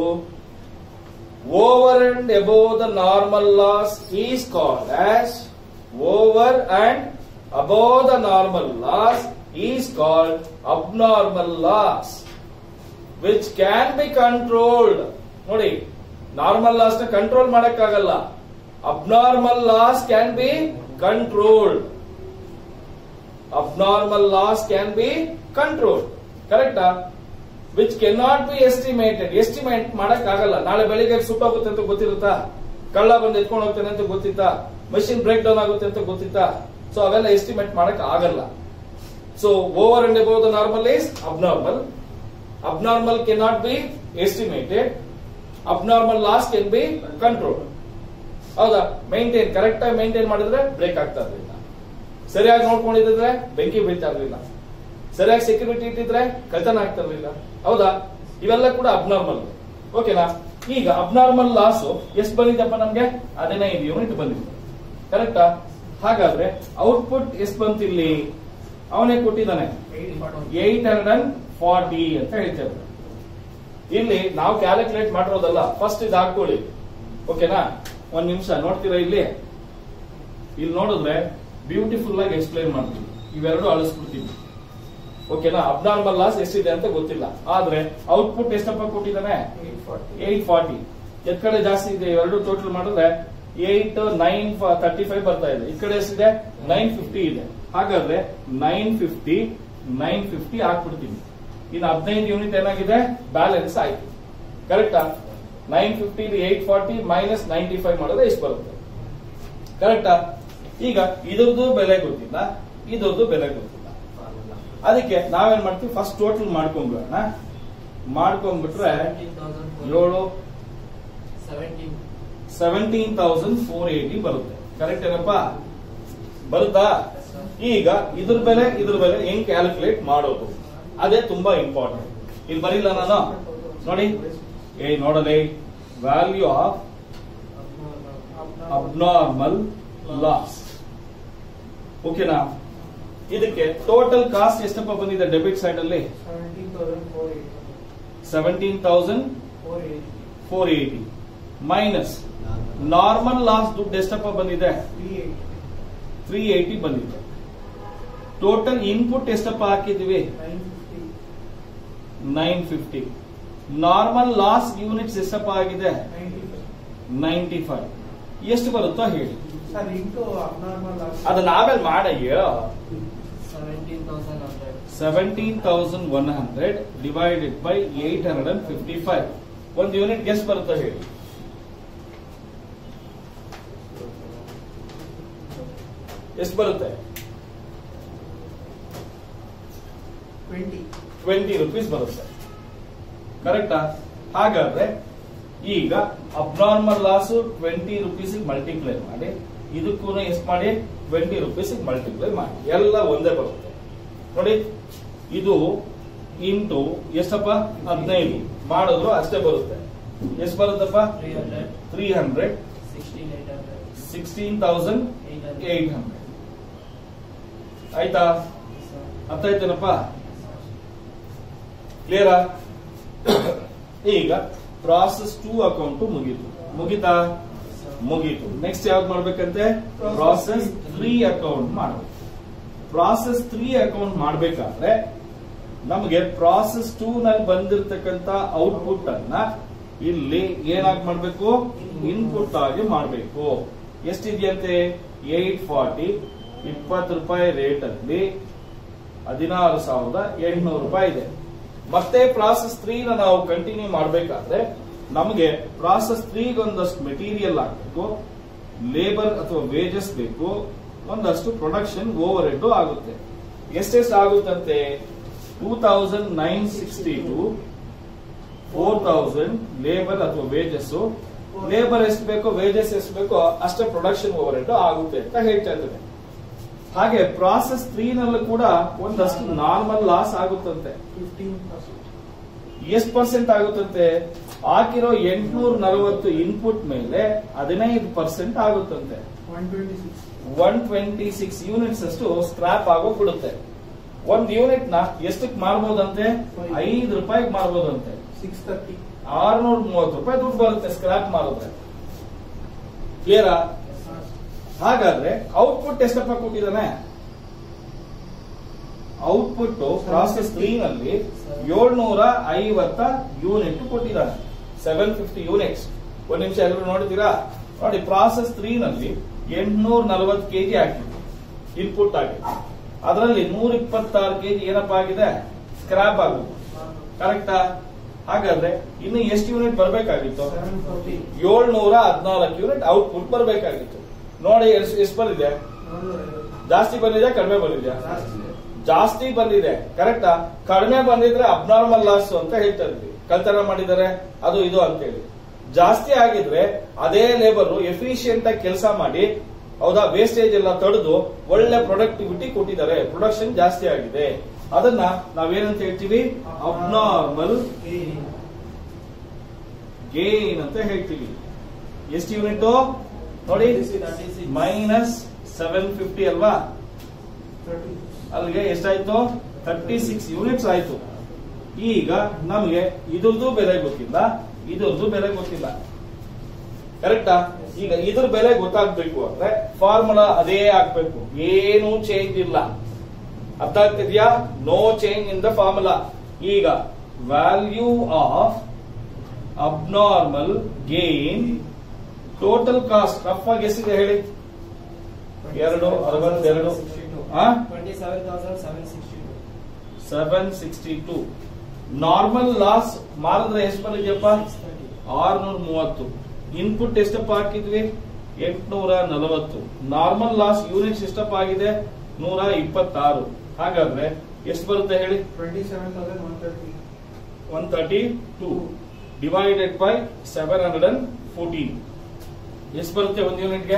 over and above the normal loss is called as over and above the normal loss is called abnormal loss which can be controlled ನೋಡಿ normal loss ನ control ಮಾಡಕ್ಕಾಗಲ್ಲ abnormal loss can be controlled abnormal loss can be controlled ಕರೆಕ್ಟಾ which can not be estimated estimate ಮಾಡಕ್ ಆಗಲ್ಲ ನಾಳೆ ಬೆಳಿಗ್ಗೆ ಸುಟ್ಟೋಗುತ್ತೆ ಅಂತ ಗೊತ್ತಿರುತ್ತಾ ಕಳ್ಳ ಬಂದು ಎತ್ಕೊಂಡು ಹೋಗ್ತಾನೆ ಅಂತ ಗೊತ್ತಿತ್ತಾ ಮಷಿನ್ ಬ್ರೇಕ್ ಡೌನ್ ಆಗುತ್ತೆ ಅಂತ ಗೊತ್ತಿತ್ತಾ ಸೊ ಅವೆಲ್ಲ ಎಸ್ಟಿಮೇಟ್ ಮಾಡಕ್ ಆಗಲ್ಲ so over and above the normal is abnormal abnormal can not be estimated abnormal loss can be control ಹೌದಾ ಮೈಂಟೈನ್ ಕರೆಕ್ಟ್ ಆಗಿ ಮೈಂಟೈನ್ ಮಾಡಿದ್ರೆ ಬ್ರೇಕ್ ಆಗ್ತಾ ಇರಲಿಲ್ಲ ಸರಿಯಾಗಿ ನೋಡ್ಕೊಂಡಿದ್ರೆ ಬೆಂಕಿ ಬೀಳ್ತಾ ಇರಲಿಲ್ಲ ಸರಿಯಾಗಿ ಸೆಕ್ಯೂರಿಟಿ ಇಟ್ಟಿದ್ರೆ ಕಳ್ತನ ಆಗ್ತಾ ಇರಲಿಲ್ಲ ಹೌದಾ ಇವೆಲ್ಲ ಕೂಡ ಅಬ್ನಾರ್ಮಲ್ ಓಕೆನಾ ಈಗ ಅಬ್ನಾರ್ಮಲ್ ಲಾಸ್ ಎಷ್ಟು ಬಂದಿದೆಪ್ಪ ನಮ್ಗೆ ಹದಿನೈದು ಯೂನಿಟ್ ಬಂದಿದೆ ಕರೆಕ್ಟಾ ಹಾಗಾದ್ರೆ ಔಟ್ಪುಟ್ ಎಷ್ಟು ಬಂತು ಇಲ್ಲಿ ಅವನೇ ಕೊಟ್ಟಿದ್ದಾನೆ ಏಟ್ ಹಂಡ್ರೆಡ್ ಅಂಡ್ ಫಾರ್ಟಿ ಅಂತ ಹೇಳ್ತಾರೆ ಇಲ್ಲಿ ನಾವು ಕ್ಯಾಲ್ಕುಲೇಟ್ ಮಾಡಿರೋದಲ್ಲ ಫಸ್ಟ್ ಇದು ಹಾಕೊಳ್ಳಿ ಓಕೆನಾ ಒಂದ್ ನಿಮಿಷ ನೋಡ್ತೀರಾ ಇಲ್ಲಿ ಇಲ್ಲಿ ನೋಡಿದ್ರೆ ಬ್ಯೂಟಿಫುಲ್ ಆಗಿ ಎಕ್ಸ್ಪ್ಲೈನ್ ಮಾಡ್ತೀವಿ ಇವೆರಡು ಅಳಿಸ್ಬಿಡ್ತೀವಿ ಓಕೆನಾ ಅಬ್ನಾರ್ಮಲ್ ಲಾಸ್ ಎಷ್ಟಿದೆ ಅಂತ ಗೊತ್ತಿಲ್ಲ ಆದ್ರೆ ಔಟ್ಪುಟ್ ಎಷ್ಟಪ್ಪ ಕೊಟ್ಟಿದ್ದಾನೆ ಏಟ್ ಫಾರ್ಟಿ ಎತ್ ಕಡೆ ಜಾಸ್ತಿ ಇದೆ ಇವೆರಡು ಟೋಟಲ್ ಮಾಡಿದ್ರೆ ಏಟ್ ನೈನ್ ತರ್ಟಿ ಫೈವ್ ಬರ್ತಾ ಇದೆ ಈ ಕಡೆ ಎಷ್ಟಿದೆ ನೈನ್ ಫಿಫ್ಟಿ ಇದೆ ಹಾಗಾದ್ರೆ ನೈನ್ ಫಿಫ್ಟಿ ನೈನ್ ಫಿಫ್ಟಿ ಹಾಕ್ಬಿಡ್ತೀನಿ ಇನ್ನು ಹದಿನೈದು ಯೂನಿಟ್ ಏನಾಗಿದೆ ಬ್ಯಾಲೆನ್ಸ್ ಆಯ್ತು ಕರೆಕ್ಟಾ nine fifty eight forty minus ninety five ಮಾಡಿದ್ರೆ ಎಷ್ಟು ಬರುತ್ತೆ ಕರೆಕ್ಟಾ ಈಗ ಇದ್ರದ್ದು ಬೆಲೆ ಗೊತ್ತಿಲ್ಲ ಇದ್ರದ್ದು ಬೆಲೆ ಗೊತ್ತಿಲ್ಲ ಅದಕ್ಕೆ ನಾವೇನ್ ಮಾಡ್ತೀವಿ ಫಸ್ಟ್ ಟೋಟಲ್ ಮಾಡ್ಕೊಂಡ್ಬಿಡೋಣ ಮಾಡ್ಕೊಂಡ್ಬಿಟ್ರೆ ಏಳು ಸೆವೆಂಟೀನ್ ತೌಸಂಡ್ ಫೋರ್ ಏಯ್ಟಿ ಬರುತ್ತೆ ಕರೆಕ್ಟ್ ಏನಪ್ಪ ಬರುತ್ತಾ ಈಗ ಇದ್ರ ಬೆಲೆ ಇದ್ರ ಬೆಲೆ ಹೆಂಗ್ ಕ್ಯಾಲ್ಕುಲೇಟ್ ಮಾಡೋದು ಅದೇ ತುಂಬಾ ಇಂಪಾರ್ಟೆಂಟ್ ಇಲ್ಲಿ ಬರಿಲ್ಲ ನಾನು ನೋಡಿ ಏ ನೋಡಲಿ ವ್ಯಾಲ್ಯೂ ಆಫ್ ಅಬ್ನಾರ್ಮಲ್ ಲಾಸ್ ಓಕೆನಾ ಇದಕ್ಕೆ ಟೋಟಲ್ ಕಾಸ್ಟ್ ಎಷ್ಟಪ್ಪ ಬಂದಿದೆ ಡೆಬಿಟ್ ಸೈಡ್ ಅಲ್ಲಿ seventeen thousand four eighty minus normal loss ದುಡ್ಡು ಎಷ್ಟಪ್ಪ ಬಂದಿದೆ ತ್ರೀ ಏಯ್ಟಿ ಬಂದಿದೆ ಟೋಟಲ್ ಇನ್ಪುಟ್ ಎಷ್ಟಪ್ಪ ಹಾಕಿದ್ವಿ nine fifty nine fifty normal loss units ಎಷ್ಟಪ್ಪ ಆಗಿದೆ ನೈಂಟಿ ನೈಂಟಿ ಫೈವ್ ಎಷ್ಟು ಬರುತ್ತೋ ಹೇಳಿ ಸರ್ ಇಂಟು ಅಬ್ನಾರ್ಮಲ್ ಅದನ್ನ ಆಮೇಲೆ ಮಾಡಯ್ಯ seventeen thousand hundred seventeen thousand one hundred divided by eight hundred and fifty five ಒಂದು ಯೂನಿಟ್ ಎಷ್ಟು ಬರುತ್ತೋ ಹೇಳಿ ಎಷ್ಟು ಬರುತ್ತೆ ಟ್ವೆಂಟಿ ಟ್ವೆಂಟಿ ರುಪೀಸ್ ಬರುತ್ತೆ ಕರೆಕ್ಟಾ ಹಾಗಾದ್ರೆ ಈಗ abnormal loss twenty rupees multiply ಮಾಡಿ ಇದಕ್ಕೂ ಎಷ್ಟು ಮಾಡಿ ಟ್ವೆಂಟಿ ರುಪೀಸ್ ಮಲ್ಟಿಪ್ಲೈ ಮಾಡಿ ಎಲ್ಲ ಒಂದೇ ಬರುತ್ತೆ ನೋಡಿ ಇದು ಇಂಟು ಎಷ್ಟಪ್ಪ ಹದಿನೈದು ಮಾಡಿದ್ರು ಅಷ್ಟೇ ಬರುತ್ತೆ ಎಷ್ಟು ಬರುತ್ತಪ್ಪ three hundred three hundred sixteen eight hundred sixteen thousand eight hundred eight hundred ಆಯ್ತಾ ಅರ್ಥ ಆಯ್ತೇನಪ್ಪ ಕ್ಲಿಯರಾ ಈಗ ಪ್ರಾಸೆಸ್ ಟೂ ಅಕೌಂಟ್ ಮುಗೀತು ಮುಗಿತಾ ಮುಗೀತು ನೆಕ್ಸ್ಟ್ ಯಾವ್ದು ಮಾಡ್ಬೇಕಂತೆ ಪ್ರಾಸೆಸ್ ತ್ರೀ ಅಕೌಂಟ್ ಮಾಡಬೇಕು ಪ್ರಾಸೆಸ್ ತ್ರೀ ಅಕೌಂಟ್ ಮಾಡ್ಬೇಕಾದ್ರೆ ನಮಗೆ ಪ್ರಾಸೆಸ್ ಟೂ ನಲ್ಲಿ ಬಂದಿರತಕ್ಕಂತ ಔಟ್ಪುಟ್ ಅನ್ನ ಇಲ್ಲಿ ಏನಾಗಿ ಮಾಡ್ಬೇಕು ಇನ್ಪುಟ್ ಆಗಿ ಮಾಡಬೇಕು ಎಷ್ಟಿದೆಯಂತೆ ಏಟ್ ಫಾರ್ಟಿ ಇಪ್ಪತ್ತು ರೂಪಾಯಿ ರೇಟ್ ಅಲ್ಲಿ ಹದಿನಾರು ಸಾವಿರದ ಎಂಟುನೂರು ರೂಪಾಯಿ ಇದೆ ಮತ್ತೆ ಪ್ರಾಸೆಸ್ ತ್ರೀ ನ ನಾವು ಕಂಟಿನ್ಯೂ ಮಾಡಬೇಕಾದ್ರೆ ನಮಗೆ ಪ್ರಾಸೆಸ್ ತ್ರೀಗೆ ಒಂದಷ್ಟು ಮೆಟೀರಿಯಲ್ ಹಾಕಬೇಕು ಲೇಬರ್ ಅಥವಾ ವೇಜಸ್ ಬೇಕು ಒಂದಷ್ಟು ಪ್ರೊಡಕ್ಷನ್ ಓವರ್ ಹೆಡ್ ಆಗುತ್ತೆ ಎಷ್ಟೆಷ್ಟು ಆಗುತ್ತಂತೆ two thousand nine sixty to four thousand labour ಅಥವಾ ವೇಜಸ್ ಲೇಬರ್ ಎಷ್ಟು ಬೇಕೋ ವೇಜಸ್ ಎಷ್ಟು ಬೇಕೋ ಅಷ್ಟೇ ಪ್ರೊಡಕ್ಷನ್ ಓವರ್ ಹೆಡ್ ಆಗುತ್ತೆ ಅಂತ ಹೇಳ್ತಾ ಇದ್ದೇನೆ ಹಾಗೆ ಪ್ರಾಸೆಸ್ ತ್ರೀ ನಲ್ಲೂ ಕೂಡ ಒಂದಷ್ಟು ನಾರ್ಮಲ್ ಲಾಸ್ ಆಗುತ್ತಂತೆ ಫಿಫ್ಟೀನ್ ಪರ್ಸೆಂಟ್ ಎಷ್ಟು ಪರ್ಸೆಂಟ್ ಆಗುತ್ತಂತೆ ಹಾಕಿರೋ ಎಂಟುನೂರ ನಲವತ್ತು ಇನ್ಪುಟ್ ಮೇಲೆ ಹದಿನೈದು ಪರ್ಸೆಂಟ್ ಆಗುತ್ತಂತೆ one twenty six one twenty six units ಅಷ್ಟು ಸ್ಕ್ರಾಪ್ ಆಗೋಗ್ಬಿಡುತ್ತೆ ಒಂದ್ ಯೂನಿಟ್ ನ ಎಷ್ಟಕ್ಕೆ ಮಾರ್ಬೋದಂತೆ ಐದು ರೂಪಾಯಿಗೆ ಮಾರ್ಬೋದಂತೆ ಸಿಕ್ಸ್ ತರ್ಟಿ ಆರ್ನೂರ ಮೂವತ್ತು ರೂಪಾಯಿ ದುಡ್ಡು ಬರುತ್ತೆ ಸ್ಕ್ರಾಪ್ ಮಾರಿದ್ರೆ ಕ್ಲಿಯರಾ ಹಾಗಾದ್ರೆ ಔಟ್ಪುಟ್ ಎಷ್ಟಪ್ಪ ಕೊಟ್ಟಿದ್ದಾನೆ ಔಟ್ಪುಟ್ ಪ್ರಾಸೆಸ್ ತ್ರೀ ನಲ್ಲಿ ಏಳ್ನೂರ ಐವತ್ತ ಯೂನಿಟ್ ಕೊಟ್ಟಿದ್ದಾನೆ ಸೆವೆನ್ ಫಿಫ್ಟಿ ಯೂನಿಟ್ಸ್ ಒಂದ್ ನಿಮಿಷ ಎಲ್ಲರೂ ನೋಡಿದ್ದೀರಾ ನೋಡಿ ಪ್ರಾಸೆಸ್ ತ್ರೀ ನಲ್ಲಿ ಎಂಟ್ನೂರ ನಲವತ್ತು ಕೆಜಿ ಹಾಕಿದ್ವಿ ಇನ್ಪುಟ್ ಆಗಿ ಅದರಲ್ಲಿ ನೂರ ಇಪ್ಪತ್ತಾರು ಕೆಜಿ ಏನಪ್ಪಾ ಆಗಿದೆ ಸ್ಕ್ರಾಪ್ ಆಗುತ್ತೆ ಕರೆಕ್ಟಾ ಹಾಗಾದ್ರೆ ಇನ್ನು ಎಷ್ಟು ಯೂನಿಟ್ ಬರಬೇಕಾಗಿತ್ತು ಸೆವೆನ್ ಫೋರ್ಟಿ ಏಳ್ನೂರ ಹದಿನಾಲ್ಕು ಯೂನಿಟ್ ಔಟ್ಪುಟ್ ಬರಬೇಕಾಗಿತ್ತು ನೋಡಿ ಎಷ್ಟು ಎಷ್ಟು ಬಂದಿದೆ ಜಾಸ್ತಿ ಬಂದಿದೆ ಕಡಿಮೆ ಬಂದಿದೆ ಜಾಸ್ತಿ ಬಂದಿದೆ ಕರೆಕ್ಟಾ ಕಡಿಮೆ ಬಂದಿದ್ರೆ ಅಬ್ನಾರ್ಮಲ್ ಲಾಸ್ ಅಂತ ಹೇಳ್ತಾ ಇದ್ವಿ ಕಳ್ತನ ಮಾಡಿದ್ದಾರೆ ಅದು ಇದು ಅಂತ ಹೇಳಿ ಜಾಸ್ತಿ ಆಗಿದ್ರೆ ಅದೇ ಲೇಬರ್ ಎಫಿಷಿಯಂಟ್ ಆಗಿ ಕೆಲಸ ಮಾಡಿ ಹೌದಾ ವೇಸ್ಟೇಜ್ ಎಲ್ಲ ತಡೆದು ಒಳ್ಳೆ ಪ್ರೊಡಕ್ಟಿವಿಟಿ ಕೊಟ್ಟಿದ್ದಾರೆ ಪ್ರೊಡಕ್ಷನ್ ಜಾಸ್ತಿ ಆಗಿದೆ ಅದನ್ನ ನಾವೇನಂತ ಹೇಳ್ತೀವಿ ಅಬ್ನಾರ್ಮಲ್ ಗೇನ್ ಅಂತ ಹೇಳ್ತೀವಿ ಎಷ್ಟು ಯೂನಿಟ್ ನೋಡಿ ಮೈನಸ್ ಸೆವೆನ್ ಫಿಫ್ಟಿ ಅಲ್ವಾ ತರ್ಟಿ ಅಲ್ಲಿಗೆ ಎಷ್ಟಾಯ್ತು ತರ್ಟಿ ಸಿಕ್ಸ್ ಯೂನಿಟ್ಸ್ ಆಯ್ತು ಈಗ ನಮಗೆ ಇದ್ರದ್ದು ಬೆಲೆ ಗೊತ್ತಿಲ್ಲ ಇದ್ರದ್ದು ಬೆಲೆ ಗೊತ್ತಿಲ್ಲ ಕರೆಕ್ಟಾ ಈಗ ಇದ್ರ ಬೆಲೆ ಗೊತ್ತಾಗ್ಬೇಕು ಅಂದ್ರೆ ಫಾರ್ಮುಲಾ ಅದೇ ಆಗ್ಬೇಕು ಏನು ಚೇಂಜ್ ಇಲ್ಲ ಅರ್ಥ ಆಗ್ತಿದ್ಯಾ no change in the formula ಈಗ value of abnormal gain total cost rough ಆಗಿ ಎಷ್ಟಿದೆ ಹೇಳಿ ಎರಡು ಅರವತ್ತೆರಡು ಆ twenty seven thousand seven sixty two seven sixty two normal loss ಮಾರಿದ್ರೆ ಎಷ್ಟು ಬಂದಿದ್ಯಪ್ಪ ಆರ್ನೂರ ಮೂವತ್ತು ಇನ್ಪುಟ್ ಎಷ್ಟಪ್ಪ ಹಾಕಿದ್ವಿ ಎಂಟುನೂರ ನಲವತ್ತು ನಾರ್ಮಲ್ ಲಾಸ್ ಯೂನಿಟ್ಸ್ ಎಷ್ಟಪ್ಪ ಆಗಿದೆ ನೂರ ಇಪ್ಪತ್ತಾರು ಹಾಗಾದ್ರೆ ಎಷ್ಟು ಬರುತ್ತೆ ಹೇಳಿ twenty seven thousand one thirty one thirty two divided by seven hundred and fourteen ಎಷ್ಟು ಬರುತ್ತೆ ಒಂದು ಯೂನಿಟ್ಗೆ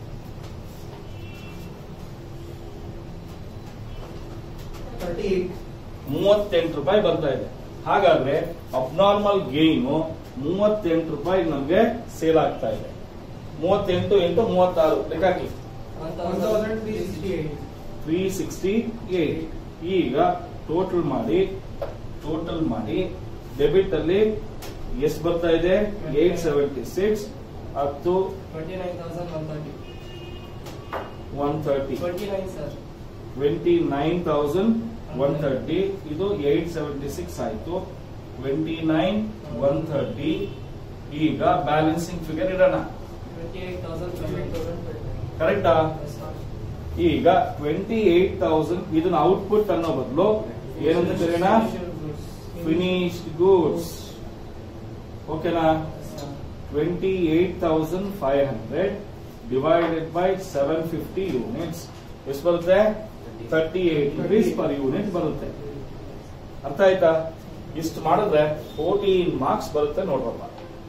ತರ್ಟಿ ಏಟ್ ಮೂವತ್ತೆಂಟು ರೂಪಾಯಿ ಬರ್ತಾ ಇದೆ ಹಾಗಾದ್ರೆ ಅಬ್ನಾರ್ಮಲ್ ಗೇನು ಮೂವತ್ತೆಂಟು ರೂಪಾಯಿ ನಮ್ಗೆ ಸೇಲ್ ಆಗ್ತಾ ಇದೆ ಮೂವತ್ತೆಂಟು ಇಂಟು ಮೂವತ್ತಾರು ಲೆಕ್ಕಾಕಿ one one thousand three sixty eight three sixty eight ಈಗ ಟೋಟಲ್ ಮಾಡಿ ಟೋಟಲ್ ಮಾಡಿ ಡೆಬಿಟ್ ಅಲ್ಲಿ ಎಷ್ಟು ಬರ್ತಾ ಇದೆ ಏಟ್ ಸೆವೆಂಟಿ ಸಿಕ್ಸ್ ಹತ್ತು twenty nine thousand one thirty one thirty twenty nine sir twenty nine thousand one thirty ಇದು ಏಟ್ ಸೆವೆಂಟಿ ಸಿಕ್ಸ್ ಆಯ್ತು ಟ್ವೆಂಟಿ ನೈನ್ ಒನ್ ಥರ್ಟಿ ಈಗ ಬ್ಯಾಲೆನ್ಸಿಂಗ್ ಫಿಗರ್ ಇಡೋಣ ಟ್ವೆಂಟಿ ಏಟ್ ತೌಸಂಡ್ ಕರೆಕ್ಟಾ ಈಗ ಟ್ವೆಂಟಿ ಏಟ್ ತೌಸಂಡ್ ಇದನ್ನ output ಅನ್ನೋ ಬದಲು ಏನಂತ ಕರೆಯೋಣ ಫಿನಿಶ್ಡ್ ಗೂಡ್ಸ್ ಓಕೆನಾ twenty eight thousand five hundred divided by seven fifty units ಎಷ್ಟು ಬರುತ್ತೆ thirty eight rupees per unit ಬರುತ್ತೆ ಅರ್ಥ ಆಯ್ತಾ ಇಷ್ಟು ಮಾಡಿದ್ರೆ ಫೋರ್ಟೀನ್ ಮಾರ್ಕ್ಸ್ ಬರುತ್ತೆ ನೋಡ್ರಪ್ಪ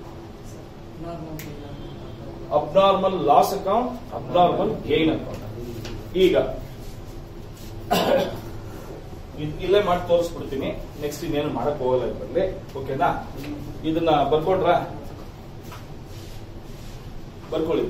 abnormal loss account abnormal gain account ಈಗ ಇದ್- ಇಲ್ಲೇ ಮಾಡಿ ತೋರಿಸ್ಬಿಡ್ತೀನಿ ನೆಕ್ಸ್ಟ್ ಇನ್ನೇನು ಮಾಡಕ್ ಹೋಗಲ್ಲ ಇದರಲ್ಲಿ ಓಕೆನಾ ಇದನ್ನ ಬರ್ಕೊಂಡ್ರ ಬರ್ಕೊಳ್ಳಿ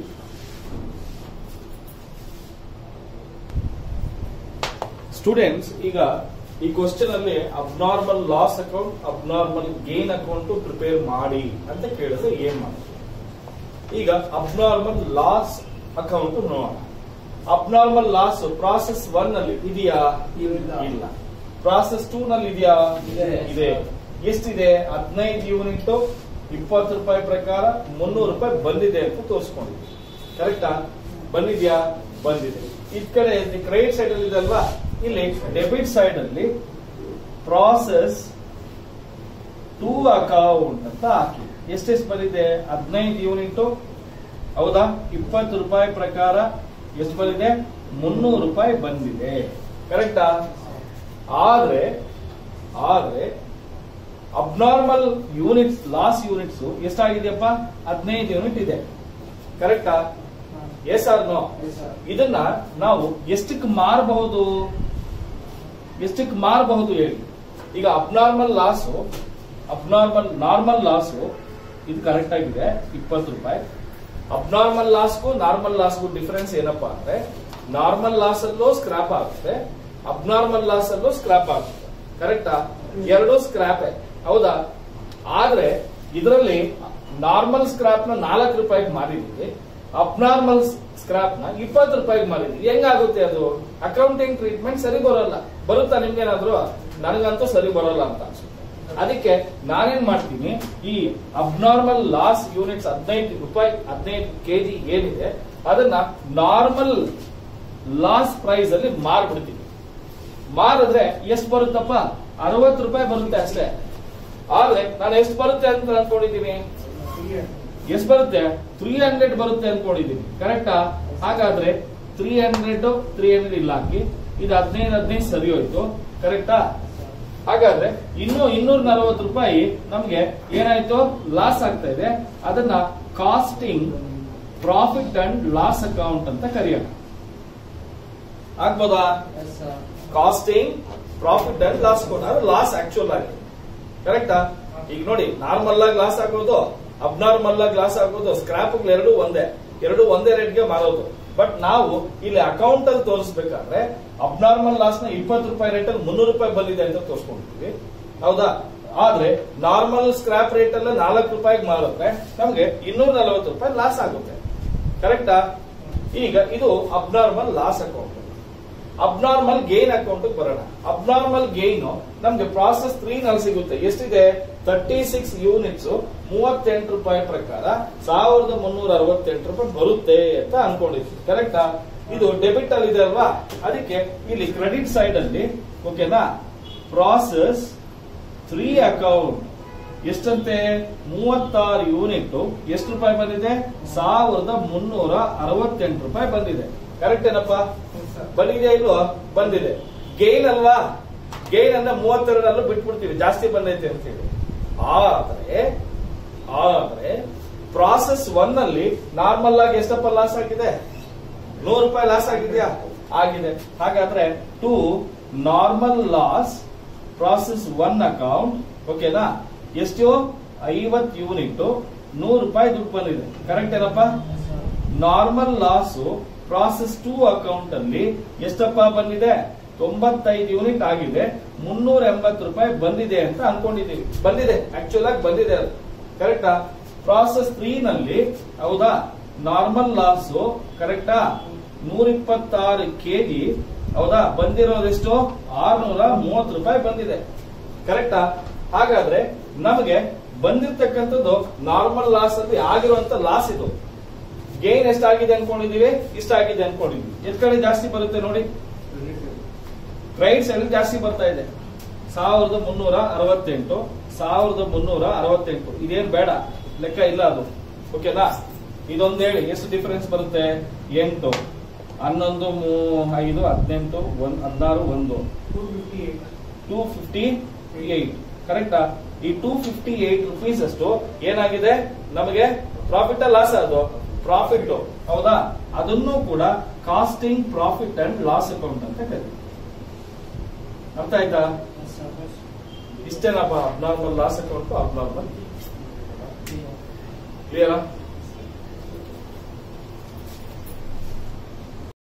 ಸ್ಟೂಡೆಂಟ್ಸ್ ಈಗ ಈ ಕ್ವಶನ್ ಅಲ್ಲಿ abnormal loss account abnormal gain account prepare ಮಾಡಿ ಅಂತ ಕೇಳಿದ್ರೆ ಏನ್ ಮಾಡ್ತೀವಿ ಈಗ ಅಬ್ನಾರ್ಮಲ್ ಲಾಸ್ ಅಕೌಂಟ್ ನೋಡೋಣ ಅಬ್ನಾರ್ಮಲ್ ಲಾಸ್ ಪ್ರಾಸೆಸ್ ಒನ್ ಅಲ್ಲಿ ಇದೆಯಾ ಇಲ್ಲ. ಇಲ್ಲ ಪ್ರಾಸೆಸ್ ಟೂ ನಲ್ಲಿ ಇದೆಯಾ ಇದೆ. ಇದೆ ಎಷ್ಟಿದೆ ಹದಿನೈದು ಯೂನಿಟ್ ಇಪ್ಪತ್ತು ರೂಪಾಯಿ ಪ್ರಕಾರ ಮುನ್ನೂರು ರೂಪಾಯಿ ಬಂದಿದೆ ಅಂತ ತೋರಿಸ್ಕೊಂಡಿದ್ವಿ ಕರೆಕ್ಟಾ ಬಂದಿದ್ಯಾ ಬಂದಿದೆ ಇದ್ ಕಡೆ ಕ್ರೆಡಿಟ್ ಸೈಡ್ ಅಲ್ಲಿ ಇದೆ ಅಲ್ವಾ ಇಲ್ಲಿ ಡೆಬಿಟ್ ಸೈಡ್ ಅಲ್ಲಿ ಪ್ರಾಸೆಸ್ ಟೂ ಅಕೌಂಟ್ ಅಂತ ಹಾಕಿ ಎಷ್ಟೆಷ್ಟು ಬಂದಿದೆ ಹದಿನೈದು ಯೂನಿಟ್ ಹೌದಾ ಇಪ್ಪತ್ತು ರೂಪಾಯಿ ಪ್ರಕಾರ ಎಷ್ಟು ಬಂದಿದೆ ಮುನ್ನೂರು ರೂಪಾಯಿ ಬಂದಿದೆ ಕರೆಕ್ಟಾ ಆದ್ರೆ ಆದ್ರೆ ಅಬ್ನಾರ್ಮಲ್ ಯೂನಿಟ್ಸ್ ಲಾಸ್ ಯೂನಿಟ್ಸ್ ಎಷ್ಟಾಗಿದೆಯಪ್ಪ ಹದಿನೈದು ಯೂನಿಟ್ ಇದೆ ಕರೆಕ್ಟಾ ಎಸ್ ಆರ್ ನೋ ಇದನ್ನ ನಾವು ಎಷ್ಟಕ್ಕೆ ಮಾರಬಹುದು ಎಷ್ಟಕ್ಕೆ ಮಾರಬಹುದು ಹೇಳಿ ಈಗ abnormal loss abnormal normal loss ಇದು ಕರೆಕ್ಟ್ ಆಗಿದೆ ಇಪ್ಪತ್ತು ರೂಪಾಯಿ ಅಬ್ನಾರ್ಮಲ್ ಲಾಸ್ಗೂ ನಾರ್ಮಲ್ ಲಾಸ್ಗೂ ಡಿಫರೆನ್ಸ್ ಏನಪ್ಪಾ ಅಂದ್ರೆ ನಾರ್ಮಲ್ ಲಾಸ್ ಅಲ್ಲೂ ಸ್ಕ್ರಾಪ್ ಆಗುತ್ತೆ ಅಬ್ನಾರ್ಮಲ್ ಲಾಸ್ ಅಲ್ಲೂ ಸ್ಕ್ರಾಪ್ ಆಗುತ್ತೆ ಕರೆಕ್ಟಾ ಎರಡೂ ಸ್ಕ್ರಾಪ್ ಹೌದಾ ಆದ್ರೆ ಇದರಲ್ಲಿ ನಾರ್ಮಲ್ ಸ್ಕ್ರಾಪ್ ನ ನಾಲ್ಕು ರೂಪಾಯಿಗೆ ಮಾರಿದೀವಿ ಅಬ್ನಾರ್ಮಲ್ ಸ್ಕ್ರಾಪ್ ನ ಇಪ್ಪತ್ತು ರೂಪಾಯಿಗೆ ಮಾರಿದೀವಿ ಹೆಂಗಾಗುತ್ತೆ ಅದು ಅಕೌಂಟಿಂಗ್ ಟ್ರೀಟ್ಮೆಂಟ್ ಸರಿ ಬರೋಲ್ಲ ಬರುತ್ತಾ ನಿಮ್ಗೇನಾದ್ರು ನನಗಂತೂ ಸರಿ ಬರೋಲ್ಲ ಅಂತ ಅನ್ಸುತ್ತೆ ಅದಕ್ಕೆ ನಾನೇನ್ ಮಾಡ್ತೀನಿ ಈ ಅಬ್ನಾರ್ಮಲ್ ಲಾಸ್ ಯೂನಿಟ್ಸ್ ಹದಿನೈದು ರೂಪಾಯಿ ಹದಿನೈದು ಕೆಜಿ ಏನಿದೆ ಅದನ್ನ ನಾರ್ಮಲ್ ಲಾಸ್ ಪ್ರೈಸ್ ಅಲ್ಲಿ ಮಾರ್ಬಿಡ್ತೀನಿ ಮಾರಿದ್ರೆ ಎಷ್ಟು ಬರುತ್ತಪ್ಪ ಅರವತ್ತು ರೂಪಾಯಿ ಬರುತ್ತೆ ಅಷ್ಟೇ ಆದ್ರೆ ನಾನು ಎಷ್ಟು ಬರುತ್ತೆ ಅಂತ ಅನ್ಕೊಂಡಿದ್ದೀನಿ ಎಷ್ಟು ಬರುತ್ತೆ ತ್ರೀ ಹಂಡ್ರೆಡ್ ಬರುತ್ತೆ ಅನ್ಕೊಂಡಿದ್ದೀನಿ ಕರೆಕ್ಟಾ ಹಾಗಾದ್ರೆ ತ್ರೀ ಹಂಡ್ರೆಡ್ ತ್ರೀ ಹಂಡ್ರೆಡ್ ಇಲ್ಲ ಹಾಕಿ ಇದು ಹದಿನೈದು ಹದಿನೈದು ಸರಿ ಹೋಯ್ತು ಕರೆಕ್ಟಾ ಹಾಗಾದ್ರೆ ಇನ್ನು ಇನ್ನೂರ ನಲವತ್ತು ರೂಪಾಯಿ ನಮ್ಗೆ ಏನಾಯ್ತು ಲಾಸ್ ಆಗ್ತಾ ಇದೆ ಅದನ್ನ costing profit and loss account ಅಂತ ಕರೆಯೋಣ ಆಗ್ಬೋದಾ costing profit and loss account ಅದು ಲಾಸ್ ಆಕ್ಚುಯಲ್ ಆಗಿ ಕರೆಕ್ಟಾ ಈಗ ನೋಡಿ ನಾರ್ಮಲ್ ಆಗಿ ಲಾಸ್ ಆಗೋದು ಅಬ್ನಾರ್ಮಲ್ ಆಗಿ ಲಾಸ್ ಆಗೋದು ಸ್ಕ್ರಾಪ್ ಎರಡು ಒಂದೇ ಎರಡು ಒಂದೇ ರೇಟ್ಗೆ ಮಾರೋದು ಬಟ್ ನಾವು ಇಲ್ಲಿ ಅಕೌಂಟ್ ಅಲ್ಲಿ ತೋರಿಸ್ಬೇಕಾದ್ರೆ ಅಬ್ನಾರ್ಮಲ್ ಲಾಸ್ ನ ಇಪ್ಪತ್ತು ರೂಪಾಯಿ ರೇಟ್ ಅಲ್ಲಿ ಮುನ್ನೂರು ರೂಪಾಯಿ ಬಂದಿದೆ ಅಂತ ತೋರಿಸ್ಕೊಂಡಿದ್ವಿ ಹೌದಾ ಆದ್ರೆ ನಾರ್ಮಲ್ ಸ್ಕ್ರಾಪ್ ರೇಟ್ ಅಲ್ಲ ನಾಲ್ಕು ರೂಪಾಯಿಗೆ ಮಾರಿದ್ರೆ ನಮ್ಗೆ ಇನ್ನೂರ ನಲವತ್ತು ರೂಪಾಯಿ ಲಾಸ್ ಆಗುತ್ತೆ ಕರೆಕ್ಟಾ ಈಗ ಇದು abnormal loss account abnormal gain account ಬರೋಣ ಅಬ್ನಾರ್ಮಲ್ ಗೇನ್ ನಮ್ಗೆ ಪ್ರಾಸೆಸ್ ತ್ರೀ ನಲ್ಲಿ ಸಿಗುತ್ತೆ ಎಷ್ಟಿದೆ ತರ್ಟಿ ಸಿಕ್ಸ್ ಯೂನಿಟ್ಸ್ ಮೂವತ್ತೆಂಟು ರೂಪಾಯಿ ಪ್ರಕಾರ ಸಾವಿರದ ಮುನ್ನೂರ ಅರವತ್ತೆಂಟು ರೂಪಾಯಿ ಬರುತ್ತೆ ಅಂತ ಅನ್ಕೊಂಡಿದ್ವಿ ಕರೆಕ್ಟಾ ಇದು ಡೆಬಿಟ್ ಅಲ್ಲಿ ಇದೆ ಅಲ್ವಾ ಅದಕ್ಕೆ ಇಲ್ಲಿ ಕ್ರೆಡಿಟ್ ಸೈಡ್ ಅಲ್ಲಿ ಓಕೆನಾ ಪ್ರಾಸೆಸ್ ತ್ರೀ ಅಕೌಂಟ್ ಎಷ್ಟಂತೆ ಮೂವತ್ತಾರು ಯೂನಿಟ್ ಎಷ್ಟು ರೂಪಾಯಿ ಬಂದಿದೆ ಸಾವಿರದ ಮುನ್ನೂರ ಅರವತ್ತೆಂಟು ರೂಪಾಯಿ ಬಂದಿದೆ ಕರೆಕ್ಟ್ ಏನಪ್ಪಾ ಬಂದಿದೆ ಇಲ್ವೋ ಬಂದಿದೆ ಗೇನ್ ಅಲ್ವಾ ಗೇನ್ ಅನ್ನ ಮೂವತ್ತೆರಡರಲ್ಲೂ ಬಿಟ್ಬಿಡ್ತೀವಿ ಜಾಸ್ತಿ ಬಂದೈತೆ ಅಂತ ಹೇಳಿ ಆದ್ರೆ ಆದ್ರೆ ಪ್ರಾಸೆಸ್ ಒನ್ ಅಲ್ಲಿ ನಾರ್ಮಲ್ ಆಗಿ ಎಷ್ಟಪ್ಪ ಲಾಸ್ ಆಗಿದೆ ನೂರು ರೂಪಾಯಿ ಲಾಸ್ ಆಗಿದೆಯಾ ಆಗಿದೆ ಹಾಗಾದ್ರೆ to normal loss process one account ಓಕೆನಾ ಎಷ್ಟು ಐವತ್ ಯೂನಿಟ್ ನೂರು ರೂಪಾಯಿ ದುಡ್ಡು ಬಂದಿದೆ ಕರೆಕ್ಟ್ ಏನಪ್ಪ normal loss process two account ಅಲ್ಲಿ ಎಷ್ಟಪ್ಪ ಬಂದಿದೆ ತೊಂಬತ್ತೈದು ಯೂನಿಟ್ ಆಗಿದೆ ಮುನ್ನೂರ ಎಂಬತ್ತು ರೂಪಾಯಿ ಬಂದಿದೆ ಅಂತ ಅನ್ಕೊಂಡಿದ್ದೀವಿ ಬಂದಿದೆ ಆಕ್ಚುಲ್ ಆಗಿ ಬಂದಿದೆ ಅದು ಕರೆಕ್ಟಾ ಪ್ರಾಸೆಸ್ ತ್ರೀ ನಲ್ಲಿ ಹೌದಾ ನಾರ್ಮಲ್ ಲಾಸ್ ಕರೆಕ್ಟಾ ನೂರ ಇಪ್ಪತ್ತಾರು ಕೆಜಿ ಹೌದಾ ಬಂದಿರೋದೆಷ್ಟು ಆರ್ನೂರ ಮೂವತ್ತು ರೂಪಾಯಿ ಬಂದಿದೆ ಕರೆಕ್ಟಾ ಹಾಗಾದ್ರೆ ನಮಗೆ ಬಂದಿರ್ತಕ್ಕಂಥದ್ದು ನಾರ್ಮಲ್ ಲಾಸ್ ಅಲ್ಲಿ ಆಗಿರುವಂತ ಲಾಸ್ ಇದು ಗೇನ್ ಎಷ್ಟಾಗಿದೆ ಅನ್ಕೊಂಡಿದೀವಿ ಇಷ್ಟಾಗಿದೆ ಅನ್ಕೊಂಡಿದ್ವಿ ಎಷ್ಟ್ ಕಡೆ ಜಾಸ್ತಿ ಬರುತ್ತೆ ನೋಡಿ ರೈಟ್ ಸೈಡ್ ಜಾಸ್ತಿ ಬರ್ತಾ ಇದೆ ಸಾವಿರದ ಮುನ್ನೂರ ಅರವತ್ತೆಂಟು ಸಾವಿರದ ಮುನ್ನೂರ ಅರವತ್ತೆಂಟು ಇದೇನ್ ಬೇಡ ಲೆಕ್ಕ ಇಲ್ಲ ಅದು ಓಕೆನಾ ಇದೊಂದು ಹೇಳಿ ಎಷ್ಟು ಡಿಫರೆನ್ಸ್ ಬರುತ್ತೆ ಎಂಟು ಹನ್ನೊಂದು ಮೂ- ಐದು ಹದಿನೆಂಟು ಒಂದ್ ಹದಿನಾರು ಒಂದು two fifty eight two fifty eight ಕರೆಕ್ಟಾ ಈ ಟೂ ಫಿಫ್ಟಿ ಏಟ್ ರುಪೀಸ್ ಅಷ್ಟು ಏನಾಗಿದೆ ನಮಗೆ ಪ್ರಾಫಿಟ್ ಲಾಸ್ ಅದು ಪ್ರಾಫಿಟ್ ಹೌದಾ ಅದನ್ನು ಕೂಡ costing profit and loss account ಅಂತ ಕರೀತೀವಿ ಅರ್ಥ ಆಯ್ತಾ ಇಷ್ಟೇನಪ್ಪ ಅಬ್ನಾರ್ಮಲ್ ಲಾಸ್ ಅಕೌಂಟ್ ಅಬ್ನಾರ್ಮಲ್ ಕ್ಲಿಯರಾ